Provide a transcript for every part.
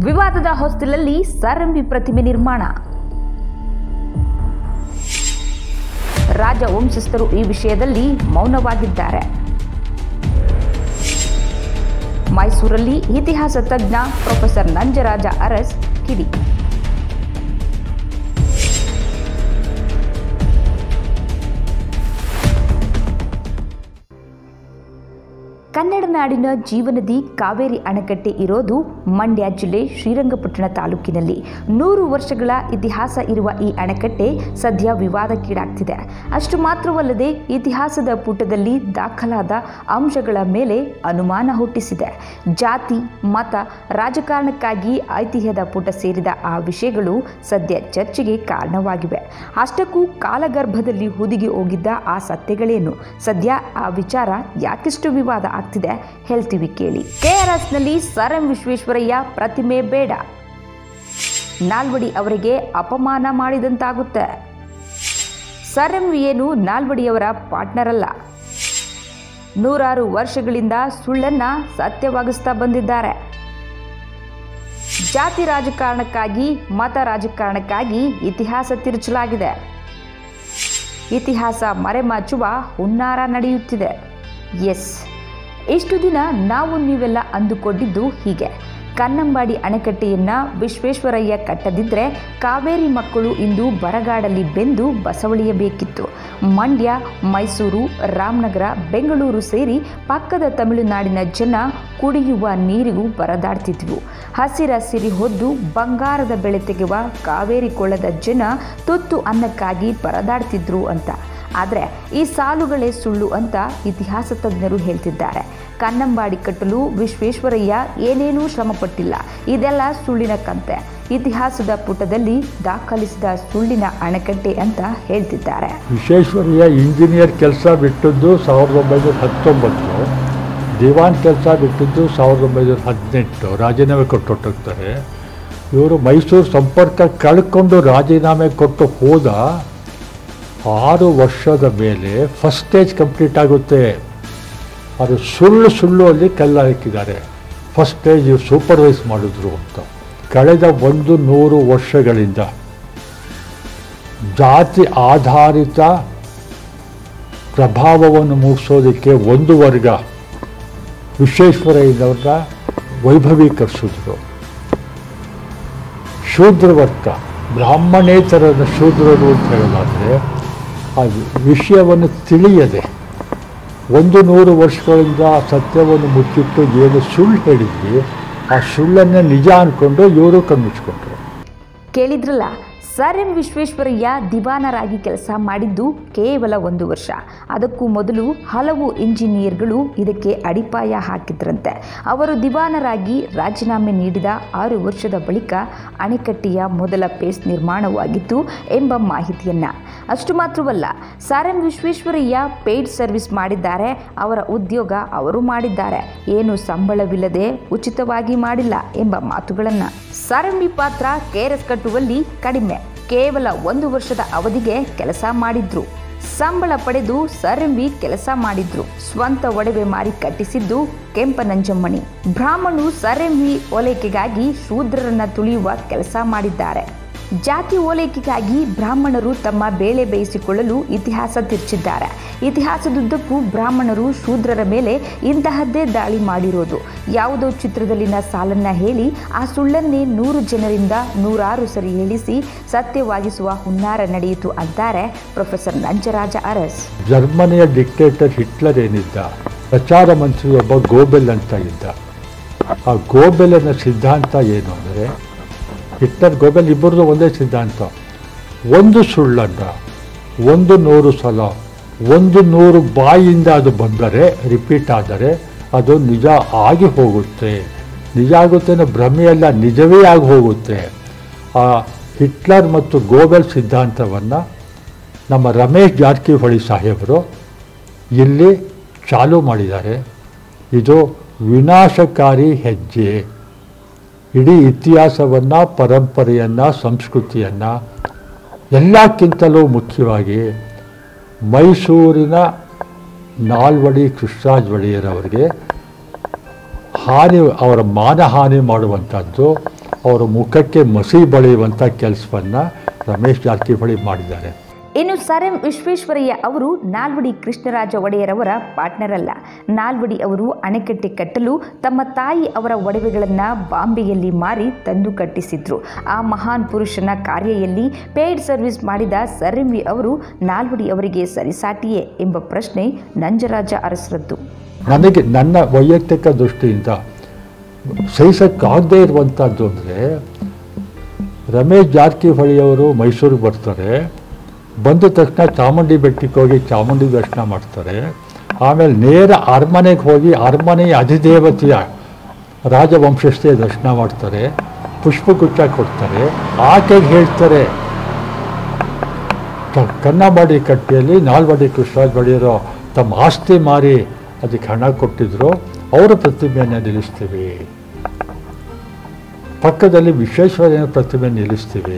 ವಿವಾದದ ಹೊಸ್ತಿಲಲ್ಲಿ ಸಾರಂಬಿ ಪ್ರತಿಮೆ ನಿರ್ಮಾಣ ರಾಜವಂಶಸ್ಥರು ಈ ವಿಷಯದಲ್ಲಿ ಮೌನವಾಗಿದ್ದಾರೆ ಮೈಸೂರಲ್ಲಿ ಇತಿಹಾಸ ತಜ್ಞ ಪ್ರೊಫೆಸರ್ ನಂಜರಾಜ ಅರಸ್ ಕಿಡಿ ಕನ್ನಡ ನಾಡಿನ ಜೀವನದಿ ಕಾವೇರಿ ಅಣೆಕಟ್ಟೆ ಇರೋದು ಮಂಡ್ಯ ಜಿಲ್ಲೆ ಶ್ರೀರಂಗಪಟ್ಟಣ ತಾಲೂಕಿನಲ್ಲಿ ನೂರು ವರ್ಷಗಳ ಇತಿಹಾಸ ಇರುವ ಈ ಅಣೆಕಟ್ಟೆ ಸದ್ಯ ವಿವಾದಕ್ಕೀಡಾಗ್ತಿದೆ ಅಷ್ಟು ಮಾತ್ರವಲ್ಲದೆ ಇತಿಹಾಸದ ಪುಟದಲ್ಲಿ ದಾಖಲಾದ ಅಂಶಗಳ ಮೇಲೆ ಅನುಮಾನ ಹುಟ್ಟಿಸಿದೆ ಜಾತಿ ಮತ ರಾಜಕಾರಣಕ್ಕಾಗಿ ಐತಿಹ್ಯದ ಪುಟ ಸೇರಿದ ಆ ವಿಷಯಗಳು ಸದ್ಯ ಚರ್ಚೆಗೆ ಕಾರಣವಾಗಿವೆ ಅಷ್ಟಕ್ಕೂ ಕಾಲಗರ್ಭದಲ್ಲಿ ಹುದುಗಿ ಹೋಗಿದ್ದ ಆ ಸತ್ಯಗಳೇನು ಸದ್ಯ ಆ ವಿಚಾರ ಯಾಕಿಷ್ಟು ವಿವಾದ ಆಗ್ತಿದೆ ಹೇಳ್ತೀವಿ ಕೇಳಿ ಕೆಆರ್ಎಸ್ನಲ್ಲಿ ಸರ್ ಎಂ ವಿಶ್ವೇಶ್ವರಯ್ಯ ಪ್ರತಿಮೆ ಬೇಡ ನಾಲ್ವಡಿ ಅವರಿಗೆ ಅಪಮಾನ ಮಾಡಿದಂತಾಗುತ್ತೆ ಸರ್ ಎಂ ಏನು ನಾಲ್ವಡಿಯವರ ಪಾರ್ಟ್ನರ್ ಅಲ್ಲ ನೂರಾರು ವರ್ಷಗಳಿಂದ ಸುಳ್ಳನ್ನ ಸತ್ಯವಾಗಿಸ್ತಾ ಬಂದಿದ್ದಾರೆ ಜಾತಿ ರಾಜಕಾರಣಕ್ಕಾಗಿ ಮತ ರಾಜಕಾರಣಕ್ಕಾಗಿ ಇತಿಹಾಸ ತಿರುಚಲಾಗಿದೆ ಇತಿಹಾಸ ಮರೆಮಾಚುವ ಹುನ್ನಾರ ನಡೆಯುತ್ತಿದೆ ಎಸ್ ಇಷ್ಟು ದಿನ ನಾವು ನೀವೆಲ್ಲ ಅಂದುಕೊಂಡಿದ್ದು ಹೀಗೆ ಕನ್ನಂಬಾಡಿ ಅಣೆಕಟ್ಟೆಯನ್ನ ವಿಶ್ವೇಶ್ವರಯ್ಯ ಕಟ್ಟದಿದ್ರೆ ಕಾವೇರಿ ಮಕ್ಕಳು ಇಂದು ಬರಗಾಡಲ್ಲಿ ಬೆಂದು ಬಸವಳಿಯಬೇಕಿತ್ತು ಮಂಡ್ಯ ಮೈಸೂರು ರಾಮನಗರ ಬೆಂಗಳೂರು ಸೇರಿ ಪಕ್ಕದ ತಮಿಳುನಾಡಿನ ಜನ ಕುಡಿಯುವ ನೀರಿಗೂ ಪರದಾಡ್ತಿದ್ವು ಹಸಿರ ಸಿರಿ ಹೊದ್ದು ಬಂಗಾರದ ಬೆಳೆ ತೆಗೆಯುವ ಕಾವೇರಿ ಕೊಳ್ಳದ ಜನ ತುತ್ತು ಅನ್ನಕ್ಕಾಗಿ ಪರದಾಡ್ತಿದ್ರು ಅಂತ ಆದರೆ ಈ ಸಾಲುಗಳೇ ಸುಳ್ಳು ಅಂತ ಇತಿಹಾಸ ತಜ್ಞರು ಹೇಳ್ತಿದ್ದಾರೆ ಕನ್ನಂಬಾಡಿ ಕಟ್ಟಲು ವಿಶ್ವೇಶ್ವರಯ್ಯ ಏನೇನೂ ಶ್ರಮಪಟ್ಟಿಲ್ಲ ಇದೆಲ್ಲ ಸುಳ್ಳಿನ ಕಂತೆ ಇತಿಹಾಸದ ಪುಟದಲ್ಲಿ ದಾಖಲಿಸಿದ ಸುಳ್ಳಿನ ಅಣೆಕಟ್ಟೆ ಅಂತ ಹೇಳ್ತಿದ್ದಾರೆ ವಿಶ್ವೇಶ್ವರಯ್ಯ ಇಂಜಿನಿಯರ್ ಕೆಲಸ ಬಿಟ್ಟದ್ದು ಸಾವಿರದ ಒಂಬೈನೂರ ಹತ್ತೊಂಬತ್ತು ದಿವಾನ್ ಕೆಲಸ ಬಿಟ್ಟದ್ದು ಸಾವಿರದ ಒಂಬೈನೂರ ಹದಿನೆಂಟು ರಾಜೀನಾಮೆ ಕೊಟ್ಟು ಹೊರಟೋಗ್ತಾರೆ ಇವರು ಮೈಸೂರು ಸಂಪರ್ಕ ಕಳ್ಕೊಂಡು ರಾಜೀನಾಮೆ ಕೊಟ್ಟು ಹೋದ ಆರು ವರ್ಷದ ಮೇಲೆ ಫಸ್ಟ್ ಸ್ಟೇಜ್ ಕಂಪ್ಲೀಟ್ ಆಗುತ್ತೆ ಅದು ಸುಳ್ಳು ಸುಳ್ಳು ಅಲ್ಲಿ ಕಲ್ಲ ಹಾಕಿದ್ದಾರೆ ಫಸ್ಟ್ ಸ್ಟೇಜ್ ಇವ್ರು ಸೂಪರ್ವೈಸ್ ಮಾಡಿದ್ರು ಅಂತ ಕಳೆದ ಒಂದು ನೂರು ವರ್ಷಗಳಿಂದ ಜಾತಿ ಆಧಾರಿತ ಪ್ರಭಾವವನ್ನು ಮೂಡಿಸೋದಕ್ಕೆ ಒಂದು ವರ್ಗ ವಿಶ್ವೇಶ್ವರಯ್ಯನವ್ರನ್ನ ವೈಭವೀಕರಿಸಿದ್ರು ಶೂದ್ರ ವರ್ಗ ಬ್ರಾಹ್ಮಣೇತರರ ಶೂದ್ರರು ಅಂತ ಹೇಳೋದಾದರೆ ಆ ವಿಷಯವನ್ನು ತಿಳಿಯದೆ ಒಂದು ನೂರು ವರ್ಷಗಳಿಂದ ಆ ಸತ್ಯವನ್ನು ಮುಚ್ಚಿಟ್ಟು ಏನು ಸುಳ್ಳು ಹೇಳಿದ್ವಿ ಆ ಸುಳ್ಳನ್ನೇ ನಿಜ ಅಂದ್ಕೊಂಡು ಇವರು ಕಣ್ಮುಚ್ಕೊಂಡ್ರು ಕೇಳಿದ್ರಲ್ಲ ಸರ್ ಎಂ ವಿಶ್ವೇಶ್ವರಯ್ಯ ದಿವಾನರಾಗಿ ಕೆಲಸ ಮಾಡಿದ್ದು ಕೇವಲ ಒಂದು ವರ್ಷ ಅದಕ್ಕೂ ಮೊದಲು ಹಲವು ಇಂಜಿನಿಯರ್ಗಳು ಇದಕ್ಕೆ ಅಡಿಪಾಯ ಹಾಕಿದ್ರಂತೆ ಅವರು ದಿವಾನರಾಗಿ ರಾಜೀನಾಮೆ ನೀಡಿದ ಆರು ವರ್ಷದ ಬಳಿಕ ಅಣೆಕಟ್ಟೆಯ ಮೊದಲ ಪೇಸ್ ನಿರ್ಮಾಣವಾಗಿತ್ತು ಎಂಬ ಮಾಹಿತಿಯನ್ನ ಅಷ್ಟು ಮಾತ್ರವಲ್ಲ sir M Visvesvaraya paid service ಮಾಡಿದ್ದಾರೆ ಅವರ ಉದ್ಯೋಗ ಅವರು ಮಾಡಿದ್ದಾರೆ ಏನು ಸಂಬಳವಿಲ್ಲದೆ ಉಚಿತವಾಗಿ ಮಾಡಿಲ್ಲ ಎಂಬ ಮಾತುಗಳನ್ನು ಸಾರಂಬಿ ಪಾತ್ರ ಕೆಆರ್ಎಸ್ ಕಟ್ಟುವಲ್ಲಿ ಕಡಿಮೆ ಕೇವಲ ಒಂದು ವರ್ಷದ ಅವಧಿಗೆ ಕೆಲಸ ಮಾಡಿದ್ರು ಸಂಬಳ ಪಡೆದು ಸರಂಬಿ ಕೆಲಸ ಮಾಡಿದ್ರು ಸ್ವಂತ ಒಡವೆ ಮಾರಿ ಕಟ್ಟಿಸಿದ್ದು ಕೆಂಪನಂಜಮ್ಮಣಿ ಬ್ರಾಹ್ಮಣು ಸರಂಬಿ ಓಲೈಕೆಗಾಗಿ ಶೂದ್ರರನ್ನ ತುಳಿಯುವ ಕೆಲಸ ಮಾಡಿದ್ದಾರೆ ಜಾತಿ ಓಲೈಕೆಗಾಗಿ ಬ್ರಾಹ್ಮಣರು ತಮ್ಮ ಬೇಳೆ ಬೇಯಿಸಿಕೊಳ್ಳಲು ಇತಿಹಾಸ ತಿರ್ಚಿದ್ದಾರೆ ಇತಿಹಾಸದುದ್ದಕ್ಕೂ ಬ್ರಾಹ್ಮಣರು ಶೂದ್ರರ ಮೇಲೆ ಇಂತಹದ್ದೇ ದಾಳಿ ಮಾಡಿರೋದು ಯಾವುದೋ ಚಿತ್ರದಲ್ಲಿನ ಸಾಲನ್ನ ಹೇಳಿ ಆ ಸುಳ್ಳನ್ನೇ ನೂರು ಜನರಿಂದ ನೂರಾರು ಸರಿ ಹೇಳಿಸಿ ಸತ್ಯವಾಗಿಸುವ ಹುನ್ನಾರ ನಡೆಯಿತು ಅಂತಾರೆ ಪ್ರೊಫೆಸರ್ ನಂಜರಾಜ ಅರಸ್ ಜರ್ಮನಿಯ ಡಿಕ್ಟೇಟರ್ ಹಿಟ್ಲರ್ ಏನಿದ್ದ ಪ್ರಚಾರ ಮಂತ್ರಿ ಒಬ್ಬ ಗೋಬೆಲ್ ಅಂತ ಇದ್ದ ಆ ಗೋಬೆಲನ ಸಿದ್ಧಾಂತ ಏನು ಅಂದರೆ ಹಿಟ್ಲರ್ ಗೋಬೆಲ್ ಇಬ್ಬರದು ಒಂದೇ ಸಿದ್ಧಾಂತ ಒಂದು ಸುಳ್ಳನ್ನು ಒಂದು ನೂರು ಸಲ ಒಂದು ನೂರು ಬಾಯಿಯಿಂದ ಅದು ಬಂದರೆ ರಿಪೀಟ್ ಆದರೆ ಅದು ನಿಜ ಆಗಿ ಹೋಗುತ್ತೆ ನಿಜ ಆಗುತ್ತೆ ಅನ್ನೋ ಭ್ರಮೆಯಲ್ಲ ನಿಜವೇ ಆಗಿ ಹೋಗುತ್ತೆ ಆ ಹಿಟ್ಲರ್ ಮತ್ತು ಗೋಬೆಲ್ ಸಿದ್ಧಾಂತವನ್ನು ನಮ್ಮ ರಮೇಶ್ ಜಾರಕಿಹೊಳಿ ಸಾಹೇಬರು ಇಲ್ಲಿ ಚಾಲೂ ಮಾಡಿದ್ದಾರೆ ಇದು ವಿನಾಶಕಾರಿ ಹೆಜ್ಜೆ ಇಡೀ ಇತಿಹಾಸವನ್ನು ಪರಂಪರೆಯನ್ನು ಸಂಸ್ಕೃತಿಯನ್ನು ಎಲ್ಲಕ್ಕಿಂತಲೂ ಮುಖ್ಯವಾಗಿ ಮೈಸೂರಿನ ನಾಲ್ವಡಿ ಕೃಷ್ಣರಾಜ ಒಡೆಯರವರಿಗೆ ಹಾನಿ ಅವರ ಮಾನಹಾನಿ ಮಾಡುವಂಥದ್ದು ಅವರ ಮುಖಕ್ಕೆ ಮಸಿ ಬಳಿಯುವಂಥ ಕೆಲಸವನ್ನು ರಮೇಶ್ ಜಾರಕಿಹೊಳಿ ಮಾಡಿದ್ದಾರೆ ಇನ್ನು ಸರ್ ಎಂ ವಿಶ್ವೇಶ್ವರಯ್ಯ ಅವರು ನಾಲ್ವಡಿ ಕೃಷ್ಣರಾಜ ಒಡೆಯರವರ ಪಾರ್ಟ್ನರ್ ಅಲ್ಲ ನಾಲ್ವಡಿ ಅವರು ಅಣೆಕಟ್ಟೆ ಕಟ್ಟಲು ತಮ್ಮ ತಾಯಿ ಅವರ ಒಡವೆಗಳನ್ನು ಬಾಂಬೆಯಲ್ಲಿ ಮಾರಿ ತಂದು ಕಟ್ಟಿಸಿದ್ರು ಆ ಮಹಾನ್ ಪುರುಷನ ಕಾರ್ಯದಲ್ಲಿ ಪೇಯ್ಡ್ ಸರ್ವಿಸ್ ಮಾಡಿದ ಸರ್ ಎಂ ವಿ ಅವರು ನಾಲ್ವಡಿ ಅವರಿಗೆ ಸರಿಸಾಟಿಯೇ ಎಂಬ ಪ್ರಶ್ನೆ ನಂಜರಾಜ ಅರಸರದ್ದು ನನಗೆ ನನ್ನ ವೈಯಕ್ತಿಕ ದೃಷ್ಟಿಯಿಂದ ಸಹಿಸಕ್ಕಾಗದೇ ಇರುವಂಥದ್ದು ಅಂದರೆ ರಮೇಶ್ ಜಾರಕಿಹೊಳಿಯವರು ಮೈಸೂರಿಗೆ ಬರ್ತಾರೆ ಬಂದ ತಕ್ಷಣ ಚಾಮುಂಡಿ ಬೆಟ್ಟಕ್ಕೆ ಹೋಗಿ ಚಾಮುಂಡಿ ದರ್ಶನ ಮಾಡ್ತಾರೆ ಆಮೇಲೆ ನೇರ ಅರಮನೆಗೆ ಹೋಗಿ ಅರಮನೆಯ ಅಧಿದೇವತೆಯ ರಾಜವಂಶಸ್ಥೆಯ ದರ್ಶನ ಮಾಡ್ತಾರೆ ಪುಷ್ಪಗುಚ್ಛ ಕೊಡ್ತಾರೆ ಆಕೆಗೆ ಹೇಳ್ತಾರೆ ಕ- ಕನ್ನಂಬಾಡಿ ಕಟ್ಟೆಯಲ್ಲಿ ನಾಲ್ವಡಿ ಕೃಷ್ಣರಾಜ ಒಡೆಯರು ತಮ್ಮ ಆಸ್ತಿ ಮಾರಿ ಅದಕ್ಕೆ ಹಣ ಕೊಟ್ಟಿದ್ರು ಅವರ ಪ್ರತಿಮೆಯನ್ನು ನಿಲ್ಲಿಸ್ತೀವಿ ಪಕ್ಕದಲ್ಲಿ ವಿಶ್ವೇಶ್ವರಯ್ಯನ ಪ್ರತಿಮೆ ನಿಲ್ಲಿಸ್ತೀವಿ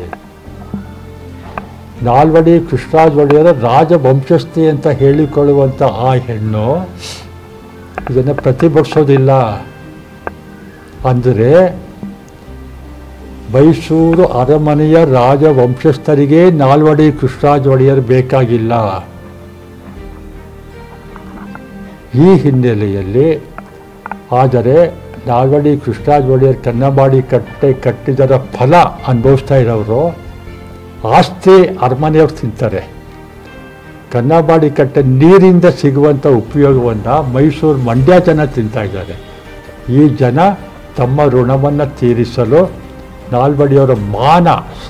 ನಾಲ್ವಡಿ ಕೃಷ್ಣರಾಜ ಒಡೆಯರ ರಾಜವಂಶಸ್ಥಿ ಅಂತ ಹೇಳಿಕೊಳ್ಳುವಂಥ ಆ ಹೆಣ್ಣು ಇದನ್ನು ಪ್ರತಿಭಟಿಸೋದಿಲ್ಲ ಅಂದರೆ ಮೈಸೂರು ಅರಮನೆಯ ರಾಜವಂಶಸ್ಥರಿಗೆ ನಾಲ್ವಡಿ ಕೃಷ್ಣರಾಜ ಒಡೆಯರ್ ಬೇಕಾಗಿಲ್ಲ ಈ ಹಿನ್ನೆಲೆಯಲ್ಲಿ ಆದರೆ ನಾಲ್ವಡಿ ಕೃಷ್ಣರಾಜ ಒಡೆಯರ್ ಕನ್ನಂಬಾಡಿ ಕಟ್ಟೆ ಕಟ್ಟಿದರ ಫಲ ಅನುಭವಿಸ್ತಾ ಇರೋರು ಆಸ್ತಿ ಅರಮನೆಯವ್ರು ತಿಂತಾರೆ ಕನ್ನಂಬಾಡಿ ಕಟ್ಟೆ ನೀರಿಂದ ಸಿಗುವಂಥ ಉಪಯೋಗವನ್ನು ಮೈಸೂರು ಮಂಡ್ಯ ಜನ ತಿಂತಾ ಇದ್ದಾರೆ ಈ ಜನ ತಮ್ಮ ಋಣವನ್ನು ತೀರಿಸಲು ನಾಲ್ವಡಿಯವರ ಮಾನ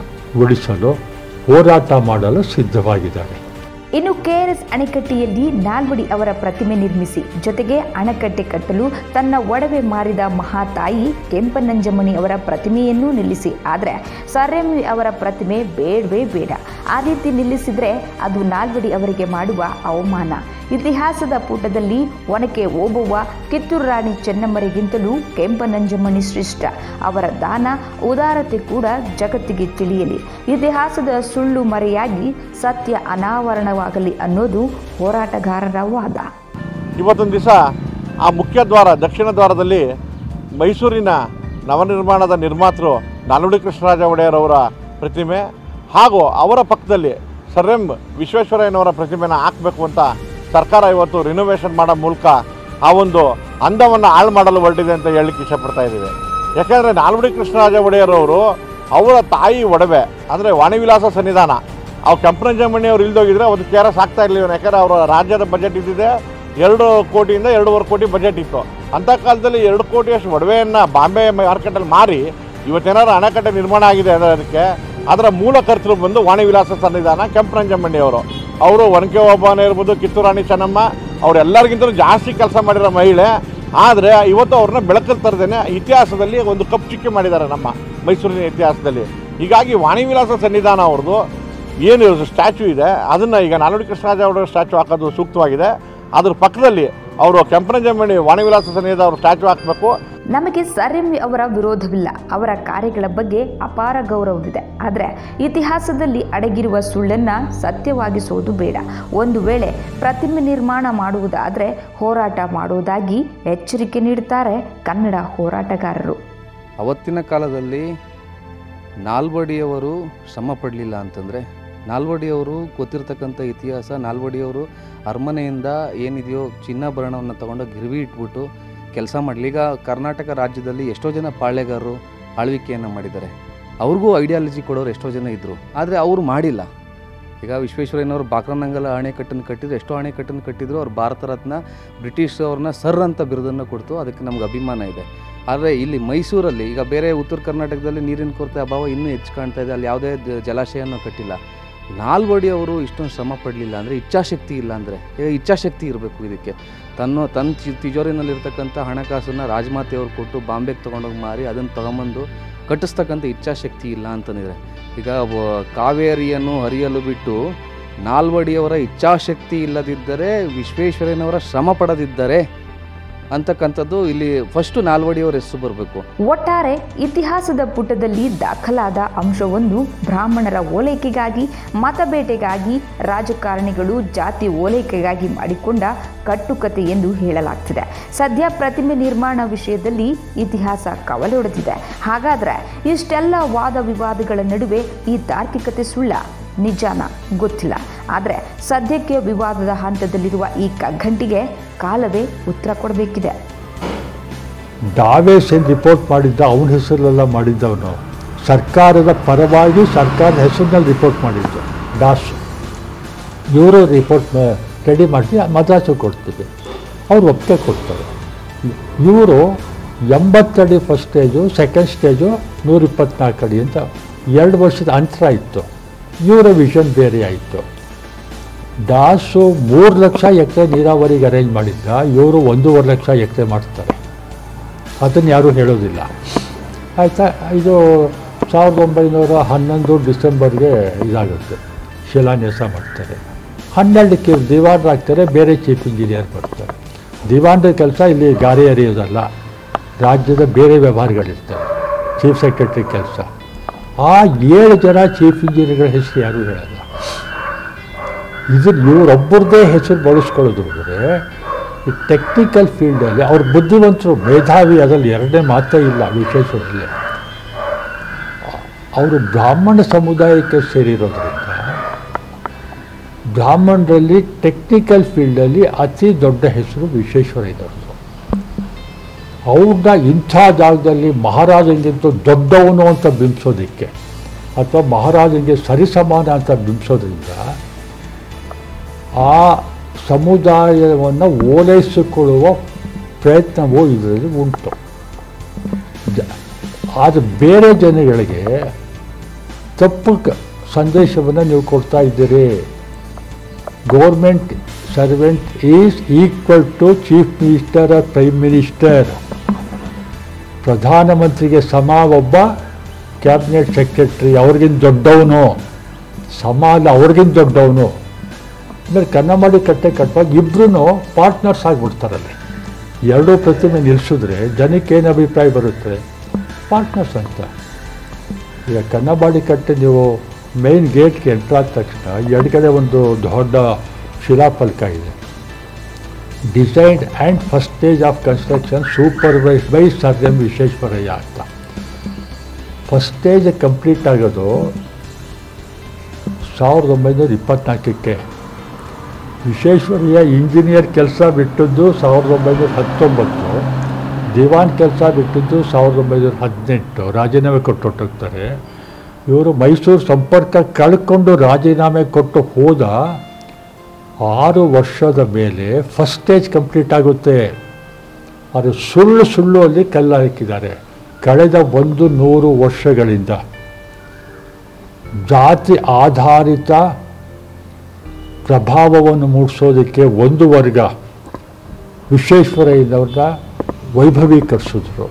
ಉಳಿಸಲು ಹೋರಾಟ ಮಾಡಲು ಸಿದ್ಧವಾಗಿದ್ದಾರೆ ಇನ್ನು ಕೆಆರ್ಎಸ್ ಅಣೆಕಟ್ಟೆಯಲ್ಲಿ ನಾಲ್ವಡಿ ಅವರ ಪ್ರತಿಮೆ ನಿರ್ಮಿಸಿ ಜೊತೆಗೆ ಅಣೆಕಟ್ಟೆ ಕಟ್ಟಲು ತನ್ನ ಒಡವೆ ಮಾರಿದ ಮಹಾತಾಯಿ ಕೆಂಪನಂಜಮಣಿ ಅವರ ಪ್ರತಿಮೆಯನ್ನೂ ನಿಲ್ಲಿಸಿ ಆದರೆ ಸರ್ ಎಂ ವಿ ಅವರ ಪ್ರತಿಮೆ ಬೇಡವೇ ಬೇಡ ಆ ರೀತಿ ನಿಲ್ಲಿಸಿದರೆ ಅದು ನಾಲ್ವಡಿ ಅವರಿಗೆ ಮಾಡುವ ಅವಮಾನ ಇತಿಹಾಸದ ಪುಟದಲ್ಲಿ ಒನಕೆ ಓಬವ್ವ ಕಿತ್ತೂರು ರಾಣಿ ಚೆನ್ನಮ್ಮರಿಗಿಂತಲೂ ಕೆಂಪನಂಜಮಣಿ ಶ್ರೇಷ್ಠ ಅವರ ದಾನ ಉದಾರತೆ ಕೂಡ ಜಗತ್ತಿಗೆ ತಿಳಿಯಲಿ ಇತಿಹಾಸದ ಸುಳ್ಳು ಮರೆಯಾಗಿ ಸತ್ಯ ಅನಾವರಣವಾಗಲಿ ಅನ್ನೋದು ಹೋರಾಟಗಾರರ ವಾದ ಇವತ್ತೊಂದು ದಿವಸ ಆ ಮುಖ್ಯ ದ್ವಾರ ದಕ್ಷಿಣ ದ್ವಾರದಲ್ಲಿ ಮೈಸೂರಿನ ನವನಿರ್ಮಾಣದ ನಿರ್ಮಾತೃ ನಾಲ್ವಡಿ ಕೃಷ್ಣರಾಜ ಒಡೆಯರವರ ಪ್ರತಿಮೆ ಹಾಗೂ ಅವರ ಪಕ್ಕದಲ್ಲಿ ಸರ್ ಎಂ ವಿಶ್ವೇಶ್ವರಯ್ಯನವರ ಪ್ರತಿಮೆನ ಹಾಕಬೇಕು ಅಂತ ಸರ್ಕಾರ ಇವತ್ತು ರಿನೋವೇಷನ್ ಮಾಡೋ ಮೂಲಕ ಆ ಒಂದು ಅಂದವನ್ನು ಹಾಳು ಮಾಡಲು ಹೊರಟಿದೆ ಅಂತ ಹೇಳಲಿಕ್ಕೆ ಇಷ್ಟಪಡ್ತಾ ಇದ್ದೀವಿ ಯಾಕೆಂದರೆ ನಾಲ್ವಡಿ ಕೃಷ್ಣರಾಜ ಒಡೆಯರವರು ಅವರ ತಾಯಿ ಒಡವೆ ಅಂದರೆ ವಾಣಿವಿಲಾಸ ಸನ್ನಿಧಾನ ಅವ್ರು ಕೆಂಪನಂಜಮಣ್ಣಿ ಅವ್ರು ಇಲ್ದೋಗಿದ್ರೆ ಒಂದು ಕೆ ಆರ್ ಎಸ್ ಆಗ್ತಾ ಇರಲಿಲ್ಲ ಯಾಕಂದರೆ ಅವರ ರಾಜ್ಯದ ಬಜೆಟ್ ಇದ್ದಿದೆ ಎರಡು ಕೋಟಿಯಿಂದ ಎರಡೂವರೆ ಕೋಟಿ ಬಜೆಟ್ ಇತ್ತು ಅಂಥ ಕಾಲದಲ್ಲಿ ಎರಡು ಕೋಟಿಯಷ್ಟು ಒಡವೆಯನ್ನು ಬಾಂಬೆ ಮಾರ್ಕೆಟಲ್ಲಿ ಮಾರಿ ಇವತ್ತೇನಾದ್ರು ಅಣೆಕಟ್ಟೆ ನಿರ್ಮಾಣ ಆಗಿದೆ ಅಂದರೆ ಅದಕ್ಕೆ ಅದರ ಮೂಲ ಕರ್ತೃ ಬಂದು ವಾಣಿವಿಲಾಸ ಸನ್ನಿಧಾನ ಕೆಂಪನಂಜಮಣ್ಣಿ ಅವರು ಅವರು ಒನಕೆ ಓಬವ್ವನೇ ಇರ್ಬೋದು ಕಿತ್ತೂರು ರಾಣಿ ಚೆನ್ನಮ್ಮ ಅವರೆಲ್ಲರಿಗಿಂತಲೂ ಜಾಸ್ತಿ ಕೆಲಸ ಮಾಡಿರೋ ಮಹಿಳೆ ಆದರೆ ಇವತ್ತು ಅವ್ರನ್ನ ಬೆಳಕಲ್ಲಿ ತರದೇನೆ ಇತಿಹಾಸದಲ್ಲಿ ಒಂದು ಕಪ್ ಚಿಕ್ಕಿ ಮಾಡಿದ್ದಾರೆ ನಮ್ಮ ಮೈಸೂರಿನ ಇತಿಹಾಸದಲ್ಲಿ ಹೀಗಾಗಿ ವಾಣಿವಿಲಾಸ ಸನ್ನಿಧಾನ ಅವ್ರದ್ದು ಏನು ಸ್ಟ್ಯಾಚು ಇದೆ ಅದನ್ನು ಈಗ ನಾಲ್ವಡಿ ಕೃಷ್ಣರಾಜ ಅವರ ಸ್ಟ್ಯಾಚು ಹಾಕೋದು ಸೂಕ್ತವಾಗಿದೆ ಅದ್ರ ಪಕ್ಕದಲ್ಲಿ ಅವರು ಕೆಂಪನಂಜಮ್ಮಣಿ ವಾಣಿವಿಲಾಸ ಸನ್ನಿಧ ಅವರು ಸ್ಟ್ಯಾಚು ಹಾಕಬೇಕು ನಮಗೆ ಸರ್ ಎಂ ವಿ ಅವರ ವಿರೋಧವಿಲ್ಲ ಅವರ ಕಾರ್ಯಗಳ ಬಗ್ಗೆ ಅಪಾರ ಗೌರವವಿದೆ ಆದರೆ ಇತಿಹಾಸದಲ್ಲಿ ಅಡಗಿರುವ ಸುಳ್ಳನ್ನು ಸತ್ಯವಾಗಿಸುವುದು ಬೇಡ ಒಂದು ವೇಳೆ ಪ್ರತಿಮೆ ನಿರ್ಮಾಣ ಮಾಡುವುದಾದರೆ ಹೋರಾಟ ಮಾಡುವುದಾಗಿ ಎಚ್ಚರಿಕೆ ನೀಡುತ್ತಾರೆ ಕನ್ನಡ ಹೋರಾಟಗಾರರು ಅವತ್ತಿನ ಕಾಲದಲ್ಲಿ ನಾಲ್ವಡಿಯವರು ಶ್ರಮ ಪಡಲಿಲ್ಲ ಅಂತಂದರೆ ನಾಲ್ವಡಿಯವರು ಗೊತ್ತಿರ್ತಕ್ಕಂಥ ಇತಿಹಾಸ ನಾಲ್ವಡಿಯವರು ಅರಮನೆಯಿಂದ ಏನಿದೆಯೋ ಚಿನ್ನಾಭರಣವನ್ನು ತಗೊಂಡು ಗಿರ್ವಿ ಇಟ್ಬಿಟ್ಟು ಕೆಲಸ ಮಾಡಲಿ ಈಗ ಕರ್ನಾಟಕ ರಾಜ್ಯದಲ್ಲಿ ಎಷ್ಟೋ ಜನ ಪಾಳ್ಯಗಾರರು ಆಳ್ವಿಕೆಯನ್ನು ಮಾಡಿದ್ದಾರೆ ಅವ್ರಿಗೂ ಐಡಿಯಾಲಜಿ ಕೊಡೋರು ಎಷ್ಟೋ ಜನ ಇದ್ದರು ಆದರೆ ಅವರು ಮಾಡಿಲ್ಲ ಈಗ ವಿಶ್ವೇಶ್ವರಯ್ಯನವರು ಬಾಕ್ರನಂಗಲ ಅಣೆಕಟ್ಟನ್ನು ಕಟ್ಟಿದ್ರು ಎಷ್ಟೋ ಅಣೆಕಟ್ಟನ್ನು ಕಟ್ಟಿದ್ರು ಅವ್ರು ಭಾರತ ರತ್ನ ಬ್ರಿಟಿಷ್ ಅವ್ರನ್ನ ಸರ್ ಅಂತ ಬಿರುದನ್ನು ಕೊಡ್ತು ಅದಕ್ಕೆ ನಮ್ಗೆ ಅಭಿಮಾನ ಇದೆ ಆದರೆ ಇಲ್ಲಿ ಮೈಸೂರಲ್ಲಿ ಈಗ ಬೇರೆ ಉತ್ತರ ಕರ್ನಾಟಕದಲ್ಲಿ ನೀರಿನ ಕೊರತೆ ಅಭಾವ ಇನ್ನೂ ಹೆಚ್ಚು ಕಾಣ್ತಾ ಇದೆ ಅಲ್ಲಿ ಯಾವುದೇ ದ- ಜಲಾಶಯನೂ ಕಟ್ಟಿಲ್ಲ ನಾಲ್ವಡಿ ಅವರು ಇಷ್ಟೊಂದು ಶ್ರಮ ಪಡಲಿಲ್ಲ ಅಂದರೆ ಇಚ್ಛಾಶಕ್ತಿ ಇಲ್ಲ ಅಂದರೆ ಇಚ್ಛಾಶಕ್ತಿ ಇರಬೇಕು ಇದಕ್ಕೆ ತನ್ನ ತನ್ನ ತಿ- ತಿಜೋರಿನಲ್ಲಿರ್ತಕ್ಕಂಥ ಹಣಕಾಸನ್ನು ರಾಜಮಾತೆಯವ್ರು ಕೊಟ್ಟು ಬಾಂಬೆಗೆ ತೊಗೊಂಡೋಗಿ ಮಾರಿ ಅದನ್ನು ತಗೊಂಬಂದು ಕಟ್ಟಿಸ್ತಕ್ಕಂಥ ಇಚ್ಛಾಶಕ್ತಿ ಇಲ್ಲ ಅಂತಂದಿದ್ದಾರೆ ಈಗ ವ- ಕಾವೇರಿಯನ್ನು ಹರಿಯಲು ಬಿಟ್ಟು ನಾಲ್ವಡಿಯವರ ಇಚ್ಛಾಶಕ್ತಿ ಇಲ್ಲದಿದ್ದರೆ ವಿಶ್ವೇಶ್ವರಯ್ಯನವರ ಶ್ರಮ ಪಡದಿದ್ದರೆ ಅಂತಕ್ಕಂಥದ್ದು ಇಲ್ಲಿ ಫಸ್ಟು ನಾಲ್ವಡಿಯವ್ರ ಹೆಸರು ಬರಬೇಕು ಒಟ್ಟಾರೆ ಇತಿಹಾಸದ ಪುಟದಲ್ಲಿ ದಾಖಲಾದ ಅಂಶವೊಂದು ಬ್ರಾಹ್ಮಣರ ಓಲೈಕೆಗಾಗಿ ಮತಬೇಟೆಗಾಗಿ ರಾಜಕಾರಣಿಗಳು ಜಾತಿ ಓಲೈಕೆಗಾಗಿ ಮಾಡಿಕೊಂಡ ಕಟ್ಟುಕತೆ ಎಂದು ಹೇಳಲಾಗ್ತಿದೆ ಸದ್ಯ ಪ್ರತಿಮೆ ನಿರ್ಮಾಣ ವಿಷಯದಲ್ಲಿ ಇತಿಹಾಸ ಕವಲೊಡೆದಿದೆ ಹಾಗಾದ್ರೆ ಇಷ್ಟೆಲ್ಲ ವಾದ ವಿವಾದಗಳ ನಡುವೆ ಈ ತಾರ್ಕಿಕತೆ ಸುಳ್ಳ ನಿಜಾನ ಗೊತ್ತಿಲ್ಲ ಆದರೆ ಸದ್ಯಕ್ಕೆ ವಿವಾದದ ಹಂತದಲ್ಲಿರುವ ಈ ಕಗ್ಗಂಟಿಗೆ ಕಾಲವೇ ಉತ್ತರ ಕೊಡಬೇಕಿದೆ ಡಾವೇಸ್ ಏನು ರಿಪೋರ್ಟ್ ಮಾಡಿದ್ದ ಅವನ ಹೆಸರಲ್ಲೆಲ್ಲ ಮಾಡಿದ್ದವನು ಸರ್ಕಾರದ ಪರವಾಗಿ ಸರ್ಕಾರದ ಹೆಸರಿನಲ್ಲಿ ರಿಪೋರ್ಟ್ ಮಾಡಿದ್ದು ದಾಸ್ ಇವರು ರಿಪೋರ್ಟ್ ರೆಡಿ ಮಾಡಿ ಮದ್ರಾಸು ಕೊಡ್ತೀವಿ ಅವ್ರು ಒಪ್ಪಿಗೆ ಕೊಡ್ತಾರೆ ಇವರು ಎಂಬತ್ತಡಿ ಫಸ್ಟ್ ಸ್ಟೇಜು ಸೆಕೆಂಡ್ ಸ್ಟೇಜು ನೂರ ಇಪ್ಪತ್ನಾಲ್ಕು ಅಡಿ ಅಂತ ಎರಡು ವರ್ಷದ ಅಂತರ ಇತ್ತು ಇವರ ವಿಷನ್ ಬೇರೆ ಆಯಿತು ದಾಸು ಮೂರು ಲಕ್ಷ ಎಕರೆ ನೀರಾವರಿಗೆ ಅರೇಂಜ್ ಮಾಡಿದ್ದ ಇವರು ಒಂದೂವರೆ ಲಕ್ಷ ಎಕರೆ ಮಾಡ್ತಾರೆ ಅದನ್ನು ಯಾರೂ ಹೇಳೋದಿಲ್ಲ ಆಯಿತಾ ಇದು ಸಾವಿರದ ಒಂಬೈನೂರ ಹನ್ನೊಂದು ಡಿಸೆಂಬರ್ಗೆ ಇದಾಗುತ್ತೆ ಶಿಲಾನ್ಯಾಸ ಮಾಡ್ತಾರೆ ಹನ್ನೆರಡಕ್ಕೆ ಇವ್ರು ದಿವಾನರಾಗ್ತಾರೆ ಬೇರೆ ಚೀಫ್ ಇಂಜಿನಿಯರ್ ಬರ್ತಾರೆ ದಿವಾನರ ಕೆಲಸ ಇಲ್ಲಿ ಗಾರೆ ಎರೆಯೋದಲ್ಲ ರಾಜ್ಯದ ಬೇರೆ ವ್ಯವಹಾರಗಳಿರ್ತವೆ ಚೀಫ್ ಸೆಕ್ರೆಟರಿ ಕೆಲಸ ಆ ಏಳು ಜನ ಚೀಫ್ ಇಂಜಿನಿಯರ್ಗಳ ಹೆಸರು ಯಾರೂ ಹೇಳಲ್ಲ ಇದನ್ನು ಇವರೊಬ್ಬರದೇ ಹೆಸರು ಬಳಸ್ಕೊಳ್ಳೋದು ಅಂದರೆ ಈ ಟೆಕ್ನಿಕಲ್ ಫೀಲ್ಡಲ್ಲಿ ಅವ್ರ ಬುದ್ಧಿವಂತರು ಮೇಧಾವಿ ಅದರಲ್ಲಿ ಎರಡನೇ ಮಾತೇ ಇಲ್ಲ ವಿಶೇಷದಲ್ಲಿ ಅವರು ಬ್ರಾಹ್ಮಣ ಸಮುದಾಯಕ್ಕೆ ಸೇರಿರೋದ್ರಿಂದ ಬ್ರಾಹ್ಮಣರಲ್ಲಿ ಟೆಕ್ನಿಕಲ್ ಫೀಲ್ಡಲ್ಲಿ ಅತಿ ದೊಡ್ಡ ಹೆಸರು ವಿಶ್ವೇಶ್ವರಯ್ಯನವ್ರದ್ದು ಅವ್ರನ್ನ ಇಂಥ ಜಾಗದಲ್ಲಿ ಮಹಾರಾಜನಿಗಿಂತ ದೊಡ್ಡವನು ಅಂತ ಬಿಂಬಿಸೋದಕ್ಕೆ ಅಥವಾ ಮಹಾರಾಜನಿಗೆ ಸರಿಸಮಾನ ಅಂತ ಬಿಂಬಿಸೋದ್ರಿಂದ ಆ ಸಮುದಾಯವನ್ನು ಓಲೈಸಿಕೊಳ್ಳುವ ಪ್ರಯತ್ನವೂ ಇದರಲ್ಲಿ ಉಂಟು ಜ- ಆದರೆ ಬೇರೆ ಜನಗಳಿಗೆ ತಪ್ಪು ಕ- ಸಂದೇಶವನ್ನು ನೀವು ಕೊಡ್ತಾ ಇದ್ದೀರಿ government servant is equal to chief minister or prime minister ಪ್ರಧಾನಮಂತ್ರಿಗೆ ಸಮ ಒಬ್ಬ ಕ್ಯಾಬಿನೆಟ್ ಸೆಕ್ರೆಟ್ರಿ ಅವ್ರಿಗಿಂತ ದೊಡ್ಡವನು ಸಮ ಅಲ್ಲ ಅವ್ರಿಗಿಂತ ದೊಡ್ಡವನು ಆಮೇಲೆ ಕನ್ನಂಬಾಡಿ ಕಟ್ಟೆ ಕಟ್ಟುವಾಗ ಇಬ್ಬರೂ ಪಾರ್ಟ್ನರ್ಸ್ ಆಗಿಬಿಡ್ತಾರಲ್ಲಿ ಎರಡೂ ಪ್ರತಿಮೆ ನಿಲ್ಲಿಸಿದ್ರೆ ಜನಕ್ಕೆ ಏನು ಅಭಿಪ್ರಾಯ ಬರುತ್ತೆ ಪಾರ್ಟ್ನರ್ಸ್ ಅಂತ ಈಗ ಕನ್ನಂಬಾಡಿ ಕಟ್ಟೆ ನೀವು ಮೇನ್ ಗೇಟ್ಗೆ ಎಂಟ್ರ್ ಆದ ತಕ್ಷಣ ಎಡಗಡೆ ಒಂದು ದೊಡ್ಡ ಶಿಲಾಫಲಕ ಇದೆ designed and first stage of construction supervised by sir M Visvesvaraya ಅಂತ ಫಸ್ಟ್ ಸ್ಟೇಜ್ ಕಂಪ್ಲೀಟ್ ಆಗೋದು ಸಾವಿರದ ಒಂಬೈನೂರ ಇಪ್ಪತ್ತ್ನಾಲ್ಕಕ್ಕೆ ವಿಶ್ವೇಶ್ವರಯ್ಯ ಇಂಜಿನಿಯರ್ ಕೆಲಸ ಬಿಟ್ಟದ್ದು ಸಾವಿರದ ಒಂಬೈನೂರ ಹತ್ತೊಂಬತ್ತು ದಿವಾನ್ ಕೆಲಸ ಬಿಟ್ಟದ್ದು ಸಾವಿರದ ಒಂಬೈನೂರ ಹದಿನೆಂಟು ರಾಜೀನಾಮೆ ಕೊಟ್ಟು ಹೊರಟೋಗ್ತಾರೆ ಇವರು ಮೈಸೂರು ಸಂಪರ್ಕ ಕಳ್ಕೊಂಡು ರಾಜೀನಾಮೆ ಕೊಟ್ಟು ಹೋದ ಆರು ವರ್ಷದ ಮೇಲೆ ಫಸ್ಟ್ ಸ್ಟೇಜ್ ಕಂಪ್ಲೀಟ್ ಆಗುತ್ತೆ ಅದು ಸುಳ್ಳು ಸುಳ್ಳು ಅಲ್ಲಿ ಕಲ್ಲು ಹಾಕಿದ್ದಾರೆ ಕಳೆದ ಒಂದು ನೂರು ವರ್ಷಗಳಿಂದ ಜಾತಿ ಆಧಾರಿತ ಪ್ರಭಾವವನ್ನು ಮೂಡಿಸೋದಕ್ಕೆ ಒಂದು ವರ್ಗ ವಿಶ್ವೇಶ್ವರಯ್ಯನವ್ರನ್ನ ವೈಭವೀಕರಿಸಿದ್ರು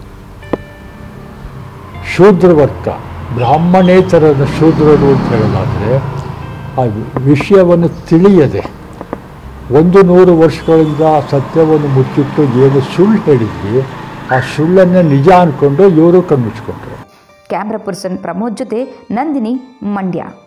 ಶೂದ್ರ ವರ್ಗ ಬ್ರಾಹ್ಮಣೇತರನ ಶೂದ್ರರು ಅಂತ ಹೇಳೋದಾದರೆ ಆ ವಿಷಯವನ್ನು ತಿಳಿಯದೆ ಒಂದು ನೂರು ವರ್ಷಗಳಿಂದ ಸತ್ಯವನ್ನು ಮುಚ್ಚಿಟ್ಟು ಏನು ಸುಳ್ಳು ಹೇಳಿದ್ವಿ ಆ ಸುಳ್ಳನ್ನೇ ನಿಜ ಅಂದ್ಕೊಂಡು ಇವರು ಕಣ್ಮುಚ್ಕೊಂಡ್ರು ಕ್ಯಾಮ್ರಾ ಪರ್ಸನ್ ಪ್ರಮೋದ್ ಜೊತೆ ನಂದಿನಿ ಮಂಡ್ಯ